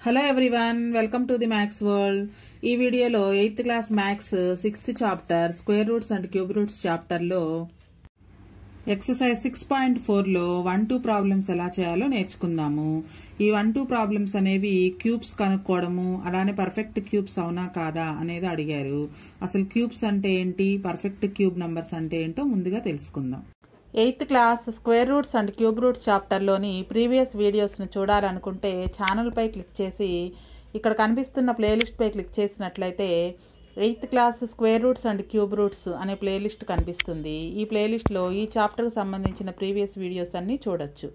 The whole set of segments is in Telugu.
hello everyone welcome to the maths world ఈ వీడియోలో eighth class maths sixth chapter square roots and cube roots చాప్టర్లో ఎక్సర్సైజ్ సిక్స్ పాయింట్ ఫోర్లో వన్ టూ ప్రాబ్లమ్స్ ఎలా చేయాలో నేర్చుకుందాము ఈ వన్ టూ ప్రాబ్లమ్స్ అనేవి క్యూబ్స్ కనుక్కోవడము అలానే పర్ఫెక్ట్ క్యూబ్స్ అవునా కాదా అనేది అడిగారు అసలు క్యూబ్స్ అంటే ఏంటి పర్ఫెక్ట్ క్యూబ్ నంబర్స్ అంటే ఏంటో ముందుగా తెలుసుకుందాం eighth class square roots and cube roots చాప్టర్లోని ప్రీవియస్ వీడియోస్ను చూడాలనుకుంటే ఛానల్పై క్లిక్ చేసి ఇక్కడ కనిపిస్తున్న ప్లేలిస్ట్పై క్లిక్ చేసినట్లయితే eighth class square roots and cube roots అనే ప్లేలిస్ట్ కనిపిస్తుంది ఈ ప్లేలిస్ట్లో ఈ చాప్టర్కి సంబంధించిన ప్రీవియస్ వీడియోస్ అన్నీ చూడొచ్చు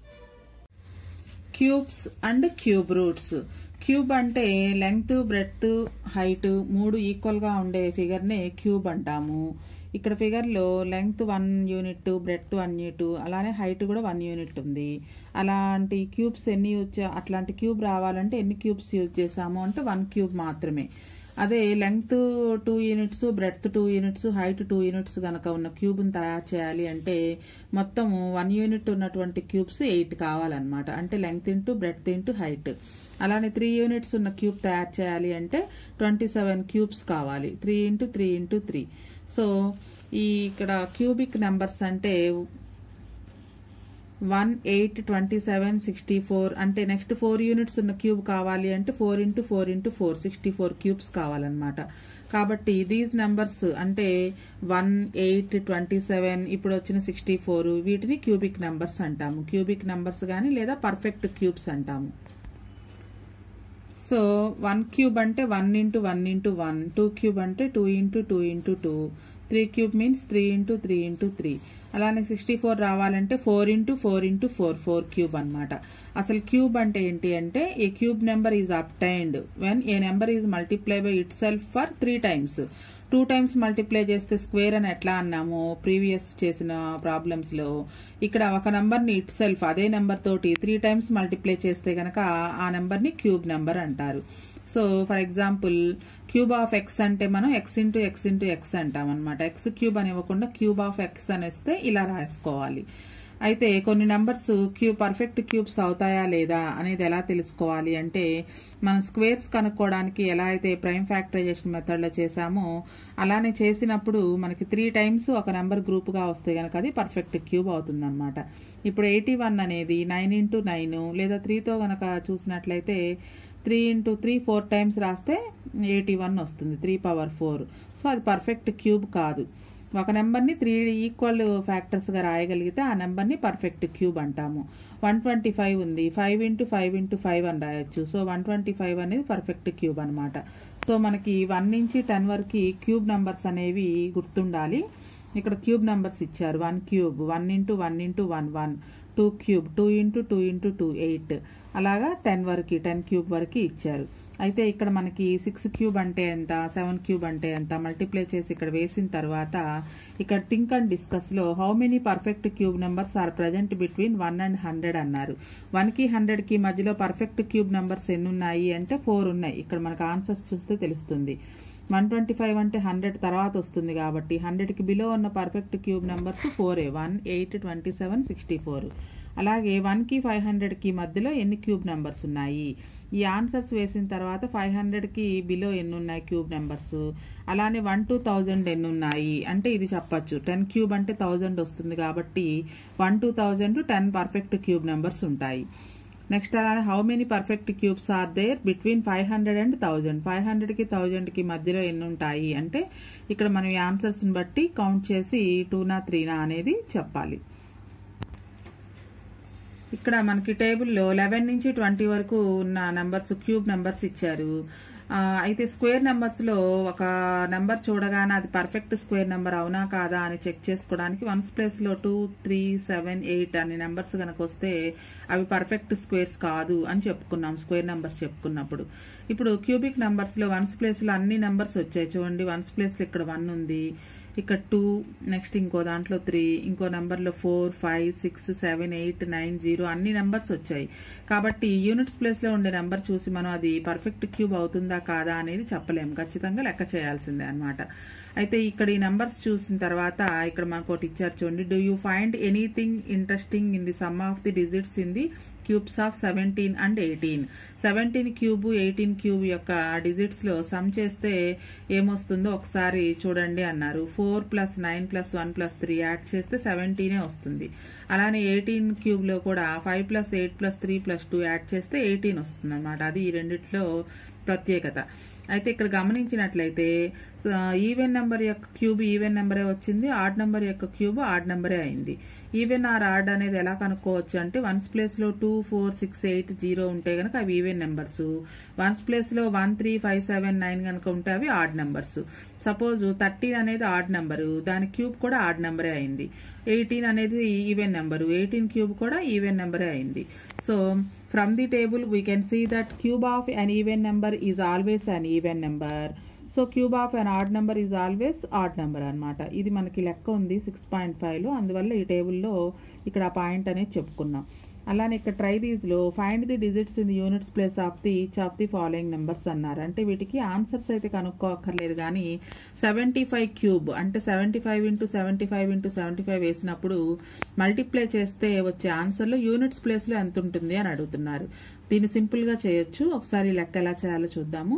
cubes and cube roots cube అంటే లెంగ్త్ బ్రెడ్త్ హైట్ మూడు ఈక్వల్గా ఉండే ఫిగర్నే క్యూబ్ అంటాము ఇక్కడ ఫిగర్లో length one unit breadth one unit అలానే హైట్ కూడా వన్ యూనిట్ ఉంది అలాంటి క్యూబ్స్ ఎన్ని యూజ్ చే- అట్లాంటి క్యూబ్ రావాలంటే ఎన్ని క్యూబ్స్ యూజ్ చేసాము అంటే వన్ క్యూబ్ మాత్రమే అదే length two units breadth two units height two units కనుక ఉన్న క్యూబ్ని తయారు చేయాలి అంటే మొత్తం వన్ యూనిట్ ఉన్నటువంటి క్యూబ్స్ ఎయిట్ కావాలన్నమాట అంటే length into breadth into height అలానే త్రీ యూనిట్స్ ఉన్న క్యూబ్ తయారు చేయాలి అంటే ట్వంటీ సెవెన్ క్యూబ్స్ కావాలి three into three into three so ఈ ఇక్కడ క్యూబిక్ నెంబర్స్ అంటే one eight twenty seven sixty four అంటే నెక్స్ట్ ఫోర్ యూనిట్స్ ఉన్న క్యూబ్ కావాలి అంటే four into four into four sixty four cubes కావాలన్నమాట కాబట్టి దీస్ నెంబర్స్ అంటే వన్ ఎయిట్ ట్వంటీ సెవెన్ ఇప్పుడు వచ్చిన సిక్స్టీ ఫోర్ వీటిని క్యూబిక్ నెంబర్స్ అంటాము క్యూబిక్ నెంబర్స్ కానీ లేదా పర్ఫెక్ట్ క్యూబ్స్ అంటాము సో వన్ క్యూబ్ అంటే one into one into one two cube అంటే two into two into two three cube means three into three into three అలానే సిక్స్టీ ఫోర్ రావాలంటే four into four into four four cube అనమాట అసలు క్యూబ్ అంటే ఏంటి అంటే a cube number is obtained when a number is multiplied by itself for three times two times multiply చేస్తే స్క్వేర్ అని ఎట్లా అన్నాము ప్రీవియస్ చేసిన ప్రాబ్లమ్స్ లో ఇక్కడ ఒక నెంబర్ ని ఇట్ సెల్ఫ్ అదే నెంబర్ తోటి త్రీ టైమ్స్ మల్టిప్లై చేస్తే గనక ఆ నెంబర్ ని క్యూబ్ నెంబర్ అంటారు so for example cube of x అంటే మనం x into x into x అంటాం అనమాట ఎక్స్ క్యూబ్ అని ఇవ్వకుండా క్యూబ్ ఆఫ్ ఎక్స్ అనేస్తే ఇలా రాసుకోవాలి అయితే కొన్ని నెంబర్స్ క్యూబ్ పర్ఫెక్ట్ క్యూబ్స్ అవుతాయా లేదా అనేది ఎలా తెలుసుకోవాలి అంటే మనం స్క్వేర్స్ కనుక్కోవడానికి ఎలా అయితే ప్రైమ్ ఫ్యాక్టరైజేషన్ మెథడ్లో చేసామో అలానే చేసినప్పుడు మనకి త్రీ టైమ్స్ ఒక నెంబర్ గ్రూప్గా వస్తే కనుక అది పర్ఫెక్ట్ క్యూబ్ అవుతుందన్నమాట ఇప్పుడు ఎయిటీ వన్ అనేది నైన్ ఇంటూ నైన్ లేదా త్రీతో కనుక చూసినట్లయితే three into three four times రాస్తే ఎయిటీ వన్ వస్తుంది త్రీ పవర్ ఫోర్ సో అది పర్ఫెక్ట్ క్యూబ్ కాదు ఒక నెంబర్ని త్రీ ఈక్వల్ ఫ్యాక్టర్స్గా రాయగలిగితే ఆ నెంబర్ని పర్ఫెక్ట్ క్యూబ్ అంటాము వన్ ట్వంటీ ఫైవ్ ఉంది five into five into five అని రాయొచ్చు సో వన్ ట్వంటీ ఫైవ్ అనేది పర్ఫెక్ట్ క్యూబ్ అనమాట సో మనకి వన్ నుంచి టెన్ వరకు క్యూబ్ నెంబర్స్ అనేవి గుర్తుండాలి ఇక్కడ క్యూబ్ నెంబర్స్ ఇచ్చారు one cube one into one into one one two cube two into two into two eight అలాగా టెన్ వరకు టెన్ క్యూబ్ వరకు ఇచ్చారు అయితే ఇక్కడ మనకి సిక్స్ క్యూబ్ అంటే ఎంత సెవెన్ క్యూబ్ అంటే ఎంత మల్టిప్లై చేసి ఇక్కడ వేసిన తర్వాత ఇక్కడ థింక్ అండ్ డిస్కస్ లో how many perfect cube numbers are present between one and hundred అన్నారు వన్ కి హండ్రెడ్ కి మధ్యలో పర్ఫెక్ట్ క్యూబ్ నెంబర్స్ ఎన్ని ఉన్నాయి అంటే ఫోర్ ఉన్నాయి ఇక్కడ మనకు ఆన్సర్స్ చూస్తే తెలుస్తుంది వన్ ట్వంటీ ఫైవ్ అంటే హండ్రెడ్ తర్వాత వస్తుంది కాబట్టి హండ్రెడ్కి బిలో ఉన్న పర్ఫెక్ట్ క్యూబ్ నెంబర్స్ ఫోరే one eight twenty seven sixty four అలాగే వన్కి ఫైవ్ హండ్రెడ్కి మధ్యలో ఎన్ని క్యూబ్ నెంబర్స్ ఉన్నాయి ఈ ఆన్సర్స్ వేసిన తర్వాత ఫైవ్ హండ్రెడ్కి బిలో ఎన్ని ఉన్నాయి క్యూబ్ నెంబర్స్ అలానే వన్ టు థౌజండ్ ఎన్ని ఉన్నాయి అంటే ఇది చెప్పచ్చు టెన్ క్యూబ్ అంటే థౌజండ్ వస్తుంది కాబట్టి one to thousand ten perfect cube numbers ఉంటాయి నెక్స్ట్ అలానే how many perfect cubes are there between five hundred and thousand five హండ్రెడ్కి థౌజండ్కి మధ్యలో ఎన్ని ఉంటాయి అంటే ఇక్కడ మనం ఈ ఆన్సర్స్ని బట్టి కౌంట్ చేసి టూనా త్రీనా అనేది చెప్పాలి ఇక్కడ మనకి టేబుల్లో లెవెన్ నుంచి ట్వంటీ వరకు ఉన్న నెంబర్స్ క్యూబ్ నెంబర్స్ ఇచ్చారు ఆ, అయితే స్క్వేర్ నెంబర్స్ లో ఒక నెంబర్ చూడగానే అది పర్ఫెక్ట్ స్క్వేర్ నెంబర్ అవునా కాదా అని చెక్ చేసుకోవడానికి వన్స్ ప్లేస్ లో టూ త్రీ సెవెన్ ఎయిట్ అనే నెంబర్స్ కనుక వస్తే అవి పర్ఫెక్ట్ స్క్వేర్స్ కాదు అని చెప్పుకున్నాం స్క్వేర్ నెంబర్స్ చెప్పుకున్నప్పుడు ఇప్పుడు క్యూబిక్ నెంబర్స్ లో వన్స్ ప్లేస్ లో అన్ని నెంబర్స్ వచ్చాయి చూడండి వన్స్ ప్లేస్ లో ఇక్కడ వన్ ఉంది ఇక్కడ టూ నెక్స్ట్ ఇంకో దాంట్లో త్రీ ఇంకో నెంబర్లో four five six seven eight nine zero అన్ని నెంబర్స్ వచ్చాయి కాబట్టి యూనిట్స్ ప్లేస్లో ఉండే నెంబర్ చూసి మనం అది పర్ఫెక్ట్ క్యూబ్ అవుతుందా కాదా అనేది చెప్పలేము ఖచ్చితంగా లెక్క చేయాల్సిందే అన్నమాట అయితే ఇక్కడ ఈ నెంబర్స్ చూసిన తర్వాత ఇక్కడ మనకు ఒకటి ఇచ్చారు చూడండి do you find anything interesting in the sum of the digits in the cubes of seventeen and eighteen seventeen cube eighteen cube యొక్క డిజిట్స్ లో సమ్ చేస్తే ఏమొస్తుందో ఒకసారి చూడండి అన్నారు four plus nine plus one plus three add చేస్తే సెవెంటీనే వస్తుంది అలానే ఎయిటీన్ క్యూబ్ లో కూడా five plus eight plus three plus two add చేస్తే ఎయిటీన్ వస్తుంది అనమాట అది ఈ రెండిట్లో ప్రత్యేకత అయితే ఇక్కడ గమనించినట్లయితే ఈవెన్ నెంబర్ యొక్క క్యూబ్ ఈవెన్ నెంబరే వచ్చింది ఆడ్ నెంబర్ యొక్క క్యూబ్ ఆడ్ నెంబరే అయింది ఈవెన్ ఆర్ ఆడ్ అనేది ఎలా కనుక్కోవచ్చు అంటే వన్స్ ప్లేస్ లో two four six eight zero ఉంటే గనక అవి ఈవెన్ నెంబర్స్ వన్స్ ప్లేస్ లో one three five seven nine కనుక ఉంటే అవి ఆడ్ నెంబర్స్ సపోజ్ థర్టీన్ అనేది ఆడ్ నెంబరు దాని క్యూబ్ కూడా ఆడ్ నెంబరే అయింది ఎయిటీన్ అనేది ఈవెన్ నెంబరు ఎయిటీన్ క్యూబ్ కూడా ఈవెన్ నెంబరే అయింది so from the table we can see that cube of an even number is always an even number so cube of an odd number is always odd number అనమాట ఇది మనకి లెక్క ఉంది సిక్స్ పాయింట్ ఫైవ్లో అందువల్ల ఈ టేబుల్లో ఇక్కడ ఆ పాయింట్ అనేది చెప్పుకున్నాం అలానే ఇక్కడ ట్రై దీస్లో find the digits in the units place of the each of the following numbers అన్నారు అంటే వీటికి ఆన్సర్స్ అయితే కనుక్కోక్కర్లేదు కానీ సెవెంటీ ఫైవ్ క్యూబ్ అంటే seventy five into seventy five into seventy five వేసినప్పుడు మల్టిప్లై చేస్తే వచ్చే ఆన్సర్లో యూనిట్స్ ప్లేస్లో ఎంత ఉంటుంది అని అడుగుతున్నారు దీన్ని సింపుల్గా చేయొచ్చు ఒకసారి లెక్క ఎలా చేయాలో చూద్దాము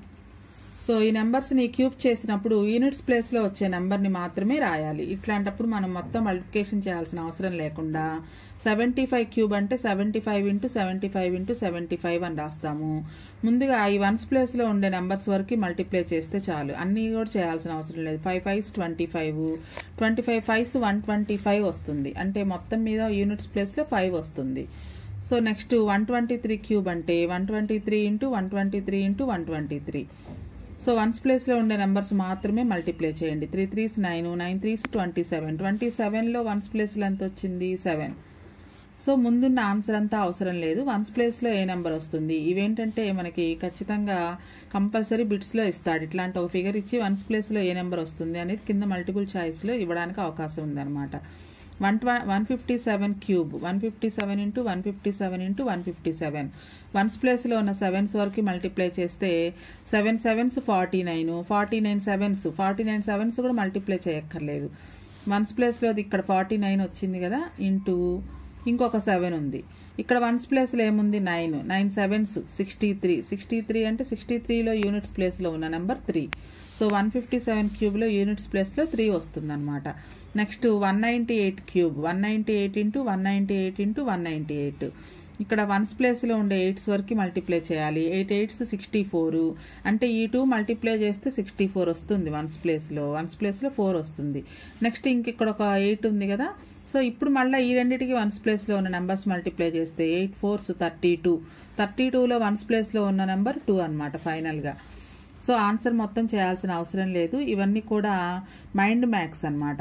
సో ఈ నెంబర్స్ ని క్యూబ్ చేసినప్పుడు యూనిట్స్ ప్లేస్ లో వచ్చే నెంబర్ ని మాత్రమే రాయాలి ఇట్లాంటప్పుడు మనం మొత్తం మల్టిప్లికేషన్ చేయాల్సిన అవసరం లేకుండా సెవెంటీ ఫైవ్ క్యూబ్ అంటే seventy five into seventy five into seventy five అని రాస్తాము ముందుగా ఈ వన్స్ ప్లేస్ లో ఉండే నెంబర్స్ వరకు మల్టిప్లై చేస్తే చాలు అన్ని కూడా చేయాల్సిన అవసరం లేదు five fives twenty five twenty five fives one twenty five వస్తుంది అంటే మొత్తం మీద యూనిట్స్ ప్లేస్ లో ఫైవ్ వస్తుంది so next one twenty three cube అంటే one twenty three into one twenty three into one twenty three so ones place లో ఉండే నెంబర్స్ మాత్రమే మల్టిప్లై చేయండి three threes nine nine threes twenty seven twenty seven లో వన్స్ ప్లేస్ లో ఎంత వచ్చింది సెవెన్ సో ముందున్న ఆన్సర్ అంతా అవసరం లేదు వన్స్ ప్లేస్ లో ఏ నెంబర్ వస్తుంది ఇవేంటంటే మనకి ఖచ్చితంగా కంపల్సరీ బిట్స్ లో ఇస్తాడు ఇట్లాంటి ఒక ఫిగర్ ఇచ్చి వన్స్ ప్లేస్ లో ఏ నెంబర్ వస్తుంది అనేది కింద మల్టిపుల్ చాయిస్ లో ఇవ్వడానికి అవకాశం ఉందన్నమాట one one fifty seven cube one fifty seven into one fifty seven into one fifty seven ones ప్లేస్లో ఉన్న సెవెన్స్ వరకు మల్టిప్లై చేస్తే seven sevens forty nine forty nine sevens forty nine sevens కూడా మల్టిప్లై చేయక్కర్లేదు వన్స్ ప్లేస్లో ఇక్కడ ఫార్టీ నైన్ వచ్చింది కదా ఇంటూ ఇంకొక సెవెన్ ఉంది ఇక్కడ వన్స్ ప్లేస్లో ఏముంది nine nine sevens sixty three sixty three అంటే సిక్స్టీ త్రీలో యూనిట్స్ ప్లేస్లో ఉన్న number three so one fifty seven క్యూబ్లో యూనిట్స్ ప్లేస్లో త్రీ వస్తుంది అనమాట next one ninety eight cube one ninety eight into one ninety eight into one ninety eight ఇక్కడ వన్స్ ప్లేస్లో ఉండే ఎయిట్స్ వరకు మల్టిప్లై చేయాలి ఎయిట్ ఎయిట్స్ సిక్స్టీ ఫోర్ అంటే ఈ టూ మల్టిప్లై చేస్తే సిక్స్టీ ఫోర్ వస్తుంది వన్స్ ప్లేస్లో వన్స్ ప్లేస్లో ఫోర్ వస్తుంది నెక్స్ట్ ఇంక ఇక్కడ ఒక ఎయిట్ ఉంది కదా సో ఇప్పుడు మళ్ళీ ఈ రెండింటికి వన్స్ ప్లేస్లో ఉన్న నెంబర్స్ మల్టిప్లై చేస్తే eight fours thirty two thirty టూలో వన్స్ ప్లేస్లో ఉన్న నెంబర్ టూ అనమాట ఫైనల్గా సో ఆన్సర్ మొత్తం చేయాల్సిన అవసరం లేదు ఇవన్నీ కూడా మైండ్ మ్యాక్స్ అనమాట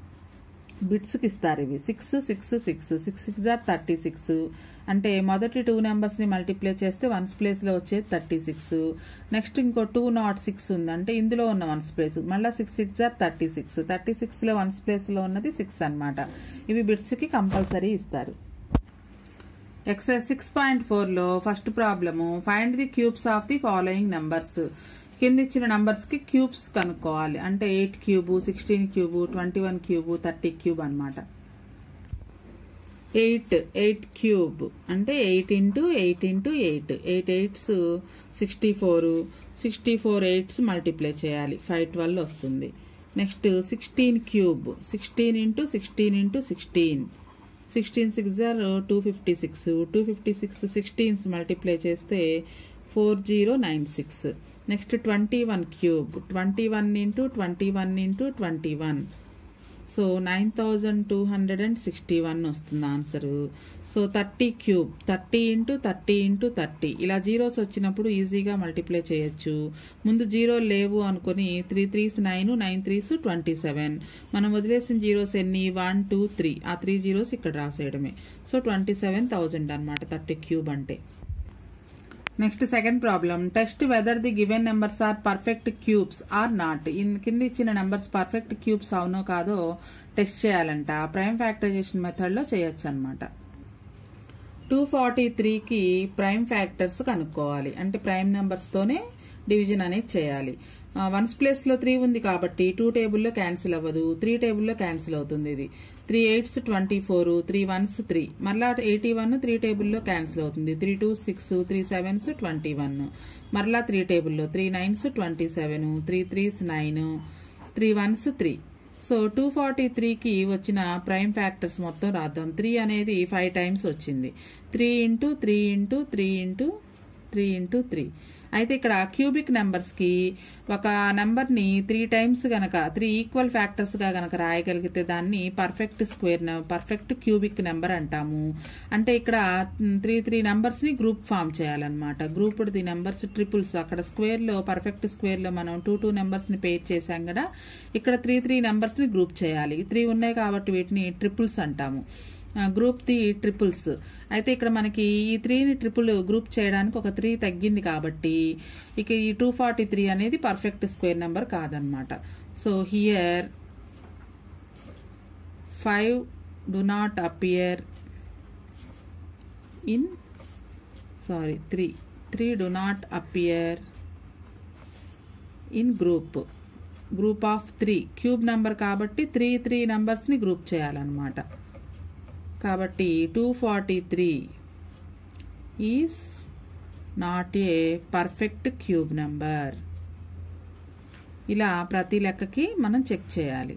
బిట్స్కి ఇస్తారు ఇవి six six six six six are thirty six అంటే మొదటి టూ నెంబర్స్ని మల్టిప్లై చేస్తే వన్స్ ప్లేస్లో వచ్చేది థర్టీ సిక్స్ నెక్స్ట్ ఇంకో టూ నాట్ సిక్స్ ఉంది అంటే ఇందులో ఉన్న వన్స్ ప్లేస్ మళ్ళీ six six are thirty six thirty సిక్స్లో వన్స్ ప్లేస్లో ఉన్నది సిక్స్ అనమాట ఇవి బిట్స్కి కంపల్సరీ ఇస్తారు ఎక్సైజ్ సిక్స్ పాయింట్ ఫోర్లో first problem find the cubes of the following numbers కింద ఇచ్చిన నంబర్స్ కి క్యూబ్స్ కనుక్కోవాలి అంటే eight cube sixteen cube twenty one cube thirty cube అనమాట ఎయిట్ ఎయిట్ క్యూబ్ అంటే eight into eight into eight eight eights sixty four sixty four eights multiply చేయాలి ఫైవ్ ట్వెల్వ్ వస్తుంది next sixteen cube sixteen into sixteen into sixteen sixteen six are two fifty six two fifty six sixteens multiply చేస్తే four zero nine six next twenty one cube twenty one into twenty one into twenty one so nine thousand two hundred and sixty one వస్తుంది answer so thirty cube thirty into thirty into thirty ఇలా జీరోస్ వచ్చినప్పుడు ఈజీగా మల్టిప్లై చేయొచ్చు ముందు జీరో లేవు అనుకుని three threes nine nine threes twenty seven మనం వదిలేసిన జీరోస్ ఎన్ని వన్ టూ త్రీ ఆ త్రీ జీరోస్ ఇక్కడ రాసేయడమే సో ట్వంటీ సెవెన్ థౌజండ్ అనమాట థర్టీ క్యూబ్ అంటే next second problem test whether the given numbers are perfect cubes or not కింద ఇచ్చిన నెంబర్స్ పర్ఫెక్ట్ క్యూబ్స్ అవునో కాదో టెస్ట్ చేయాలంట ప్రైమ్ ఫ్యాక్టరైజేషన్ మెథడ్ లో చేయొచ్చు అనమాట టూ ఫార్టీ త్రీకి ప్రైమ్ ఫ్యాక్టర్స్ కనుక్కోవాలి అంటే ప్రైమ్ నెంబర్స్ తోనే డివిజన్ అనేది చేయాలి వన్స్ ప్లేస్లో త్రీ ఉంది కాబట్టి టూ టేబుల్లో క్యాన్సిల్ అవ్వదు త్రీ టేబుల్లో క్యాన్సిల్ అవుతుంది ఇది three eights twenty four three ones three మరలా ఎయిటీ వన్ త్రీ టేబుల్లో క్యాన్సిల్ అవుతుంది three two six three sevens twenty one మరలా త్రీ టేబుల్లో three nines twenty seven three threes nine three ones three so two forty త్రీకి వచ్చిన ప్రైమ్ ఫ్యాక్టర్స్ మొత్తం రాద్దాం త్రీ అనేది ఫైవ్ టైమ్స్ వచ్చింది three into three into three into three into three అయితే ఇక్కడ క్యూబిక్ నెంబర్స్కి ఒక నెంబర్ని త్రీ టైమ్స్ గనక త్రీ ఈక్వల్ ఫ్యాక్టర్స్గా గనక రాయగలిగితే దాన్ని perfect square perfect cubic number అంటాము అంటే ఇక్కడ త్రీ త్రీ నెంబర్స్ని గ్రూప్ ఫామ్ చేయాలన్నమాట గ్రూప్ ది నెంబర్స్ ట్రిపుల్స్ అక్కడ స్క్వేర్లో పర్ఫెక్ట్ స్క్వేర్లో మనం టూ టూ నెంబర్స్ని పేర్ చేశాం కదా ఇక్కడ త్రీ త్రీ నెంబర్స్ని గ్రూప్ చేయాలి త్రీ ఉన్నాయి కాబట్టి వీటిని ట్రిపుల్స్ అంటాము గ్రూప్ ది ట్రిపుల్స్ అయితే ఇక్కడ మనకి ఈ త్రీని ట్రిపుల్ గ్రూప్ చేయడానికి ఒక త్రీ తగ్గింది కాబట్టి ఇక ఈ టూ ఫార్టీ త్రీ అనేది పర్ఫెక్ట్ స్క్వేర్ నెంబర్ కాదనమాట so here five do not appear in sorry three three do not appear in group group of three cube number కాబట్టి త్రీ త్రీ నెంబర్స్ని గ్రూప్ చేయాలన్నమాట కాబట్టి two forty three is not a perfect cube number ఇలా ప్రతి లెక్కకి మనం చెక్ చేయాలి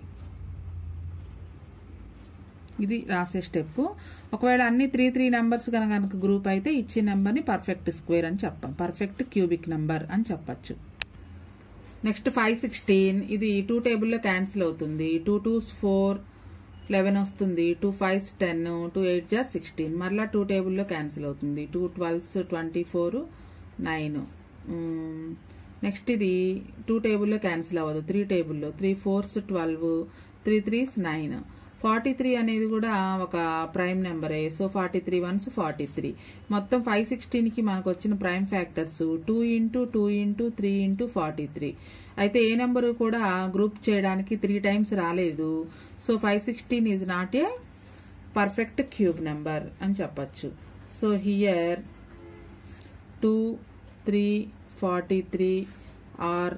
ఇది రాసే స్టెప్ ఒకవేళ అన్ని త్రీ త్రీ నెంబర్స్ కనుక కనుక గ్రూప్ అయితే ఇచ్చిన నెంబర్ని పర్ఫెక్ట్ స్క్వేర్ అని చెప్పాం పర్ఫెక్ట్ క్యూబిక్ నెంబర్ అని చెప్పచ్చు నెక్స్ట్ ఫైవ్ సిక్స్టీన్ ఇది టూ టేబుల్లో క్యాన్సిల్ అవుతుంది టూ టూస్ ఫోర్ లెవెన్ వస్తుంది two fives ten two eight are sixteen మరలా టూ టేబుల్లో క్యాన్సిల్ అవుతుంది two twelves twenty four nine next ఇది టూ టేబుల్లో క్యాన్సిల్ అవ్వదు త్రీ టేబుల్లో three fours twelve three threes nine forty three అనేది కూడా ఒక ప్రైమ్ నెంబరే so forty three ones forty three మొత్తం ఫైవ్ సిక్స్టీన్కి మనకు వచ్చిన prime factors two into two into three into forty three అయితే ఏ నెంబర్ కూడా గ్రూప్ చేయడానికి త్రీ టైమ్స్ రాలేదు so five sixteen is not a perfect cube number అని చెప్పచ్చు so here two three forty three are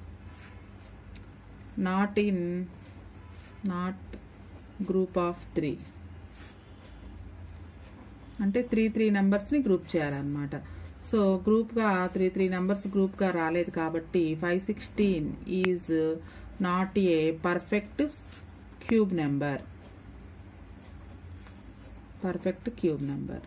not in not group of three అంటే త్రీ త్రీ నెంబర్స్ని గ్రూప్ చేయాలన్నమాట సో గ్రూప్గా త్రీ త్రీ నెంబర్స్ గ్రూప్గా రాలేదు కాబట్టి five sixteen is not a perfect cube number perfect cube number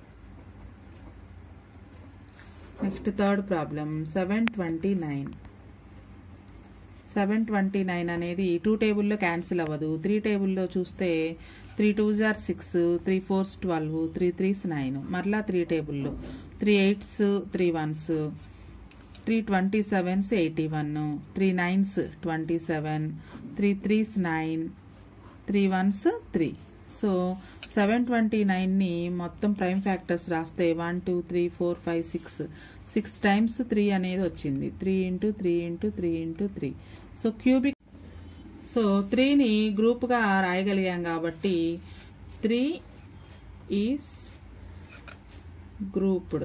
next third problem seven twenty nine seven twenty nine అనేది టూ టేబుల్లో క్యాన్సిల్ అవ్వదు త్రీ టేబుల్లో చూస్తే three two are six three fours twelve three threes nine మరలా త్రీ టేబుల్లో three eights three ones three twenty sevens eighty one three nines twenty seven three threes nine three ones three so seven twenty నైన్ని మొత్తం ప్రైమ్ ఫ్యాక్టర్స్ రాస్తే one two three four five six six times three అనేది వచ్చింది three into three into three into three so cubic so త్రీని గ్రూప్గా రాయగలిగాం కాబట్టి three is grouped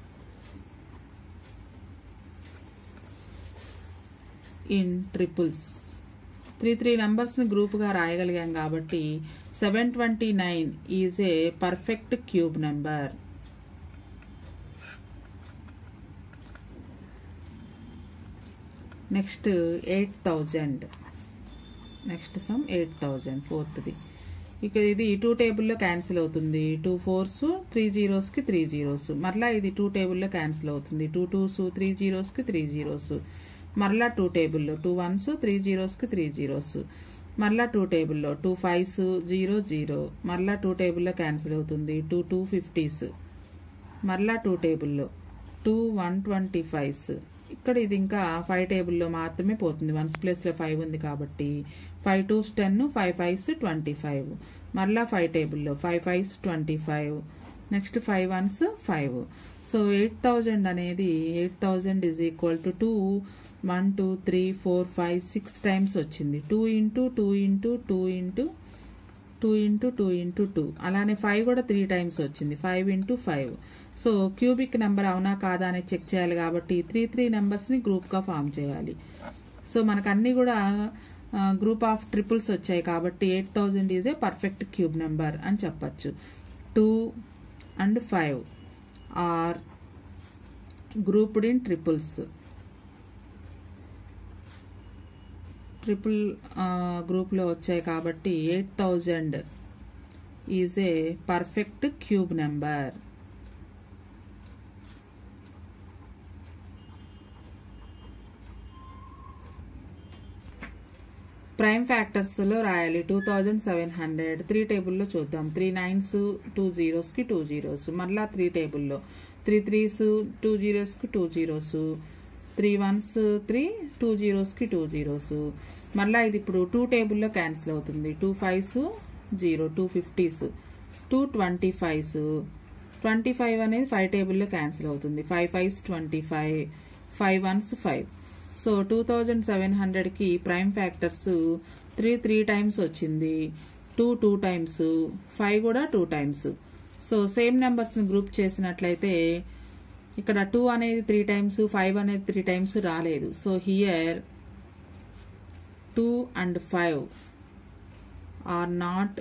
in triples three three నెంబర్స్ని గ్రూప్గా రాయగలిగాం కాబట్టి seven twenty nine is a perfect cube number next eight thousand next sum eight thousand ఫోర్త్ది ఇక్కడ ఇది టూ టేబుల్లో క్యాన్సిల్ అవుతుంది టూ ఫోర్స్ త్రీ జీరోస్కి త్రీ జీరోస్ మరలా ఇది టూ టేబుల్లో క్యాన్సిల్ అవుతుంది టూ టూస్ త్రీ జీరోస్కి త్రీ జీరోస్ మరలా టూ టేబుల్లో టూ వన్స్ త్రీ జీరోస్కి త్రీ జీరోస్ మరలా టూ టేబుల్లో టూ ఫైవ్స్ జీరో జీరో మరలా టూ టేబుల్లో క్యాన్సిల్ అవుతుంది టూ టూ ఫిఫ్టీస్ మరలా టూ టేబుల్లో టూ వన్ ట్వంటీ ఫైవ్స్ ఇక్కడ ఇది ఇంకా ఫైవ్ టేబుల్లో మాత్రమే పోతుంది వన్స్ ప్లేస్లో ఫైవ్ ఉంది కాబట్టి five twos ten five fives twenty five మరలా ఫైవ్ టేబుల్లో five fives twenty five next five ones five so eight thousand అనేది eight thousand is equal to two one two three four five six times వచ్చింది two into two into two into two into two into two అలానే ఫైవ్ కూడా త్రీ టైమ్స్ వచ్చింది five into five so cubic number అవునా కాదా అనేది చెక్ చేయాలి కాబట్టి త్రీ త్రీ నెంబర్స్ని గ్రూప్గా ఫామ్ చేయాలి సో మనకు అన్నీ కూడా గ్రూప్ ఆఫ్ ట్రిపుల్స్ వచ్చాయి కాబట్టి eight thousand is a perfect cube number అని చెప్పచ్చు two and five are grouped in triples triple గ్రూప్లో వచ్చాయి కాబట్టి eight thousand is a perfect cube number prime ఫ్యాక్టర్స్లో రాయాలి two thousand seven hundred three టేబుల్లో చూద్దాం త్రీ నైన్స్ టూ జీరోస్కి టూ జీరోస్ మళ్ళా త్రీ టేబుల్లో త్రీ త్రీస్ టూ జీరోస్కి two zeros three ones three two జీరోస్కి టూ జీరోస్ మళ్ళీ ఇది ఇప్పుడు టూ టేబుల్లో క్యాన్సిల్ అవుతుంది two fives zero two fifties two twenty fives twenty five అనేది ఫైవ్ టేబుల్లో క్యాన్సిల్ అవుతుంది five fives twenty five five ones five so two thousand seven హండ్రెడ్కి prime factors three three times వచ్చింది టూ టూ టైమ్స్ ఫైవ్ కూడా టూ టైమ్స్ సో సేమ్ నెంబర్స్ని గ్రూప్ చేసినట్లయితే ఇక్కడ టూ అనేది త్రీ టైమ్స్ ఫైవ్ అనేది త్రీ టైమ్స్ రాలేదు so here two and five are not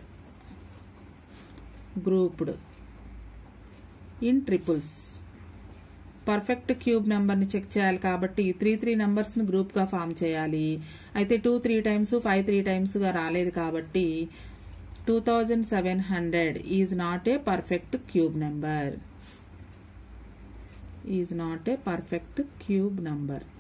grouped in triples perfect cube నెంబర్ని చెక్ చేయాలి కాబట్టి త్రీ త్రీ నెంబర్స్ని గ్రూప్గా ఫామ్ చేయాలి అయితే two three times five three టైమ్స్గా రాలేదు కాబట్టి two thousand seven hundred is not a perfect cube number is not a perfect cube number